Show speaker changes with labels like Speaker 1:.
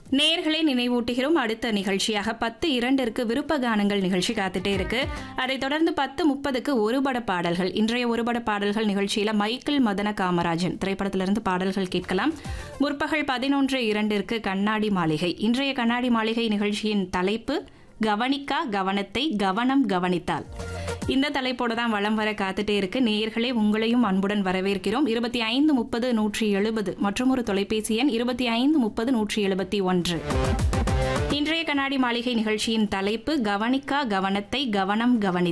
Speaker 1: நேர்களை நினைவூட்டுகிறோம் அடுத்த நிகழ்ச்சியாக பத்து இரண்டிற்கு விருப்ப கானங்கள் நிகழ்ச்சி காத்துட்டே இருக்கு அதைத் தொடர்ந்து பத்து முப்பதுக்கு ஒருபட பாடல்கள் இன்றைய ஒருபட பாடல்கள் நிகழ்ச்சியில மைக்கேல் மதன காமராஜன் திரைப்படத்திலிருந்து பாடல்கள் கேட்கலாம் முற்பகல் பதினொன்று இரண்டிற்கு கண்ணாடி மாளிகை இன்றைய கண்ணாடி மாளிகை நிகழ்ச்சியின் தலைப்பு கவனிக்கா கவனத்தை கவனம் கவனித்தால் இந்த தலைப்போட தான் வளம் வர காத்துட்டே இருக்கு நேயர்களே உங்களையும் அன்புடன் வரவேற்கிறோம் இருபத்தி ஐந்து முப்பது நூற்றி எழுபது மற்றும் ஒரு தொலைபேசி எண் இருபத்தி ஐந்து முப்பது நூற்றி எழுபத்தி ஒன்று இன்றைய கண்ணாடி மாளிகை நிகழ்ச்சியின் தலைப்பு கவனிக்கா கவனத்தை கவனம் கவனி